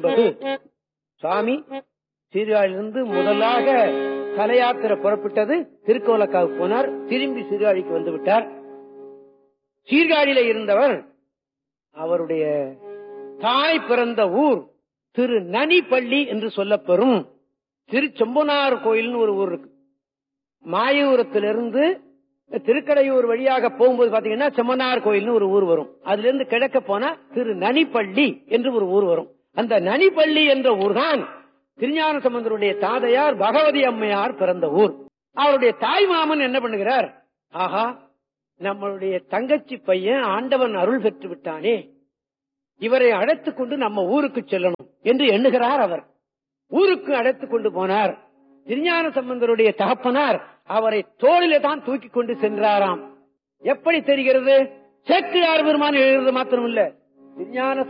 என்பது சுவாமி சீர்காழியிலிருந்து முதலாக கலையாத்திரை புறப்பட்டது திருக்கோலக்காவுக்கு போனார் திரும்பி சீர்காழிக்கு வந்து விட்டார் சீர்காழியில இருந்தவர் அவருடைய தாய் பிறந்த ஊர் திரு நனிப்பள்ளி என்று சொல்லப்பெறும் திரு செம்பனார் கோயில்னு ஒரு ஊர் இருக்கு மாயூரத்திலிருந்து திருக்கடையூர் வழியாக போகும்போது பாத்தீங்கன்னா செம்மனார் கோயில்னு ஒரு ஊர் வரும் அதுல இருந்து கிழக்க போனா திரு நனிப்பள்ளி என்று ஒரு ஊர் வரும் அந்த நனிப்பள்ளி என்ற ஊர்தான் திருஞான சம்பந்தருடைய தாதையார் பகவதி அம்மையார் பிறந்த ஊர் அவருடைய தாய் மாமன் என்ன பண்ணுகிறார் ஆஹா நம்மளுடைய தங்கச்சி பையன் ஆண்டவன் அருள் பெற்று விட்டானே இவரை அழைத்துக் கொண்டு நம்ம ஊருக்கு செல்லணும் என்று எண்ணுகிறார் அவர் ஊருக்கு அழைத்துக் கொண்டு போனார் திருஞான சம்பந்தருடைய தகப்பனார் அவரை தோளிலே தான் தூக்கி கொண்டு சென்றாராம் எப்படி தெரிகிறது சேக்கிழார் பெருமான் எழுதுறது மாத்திரமில்ல திருஞான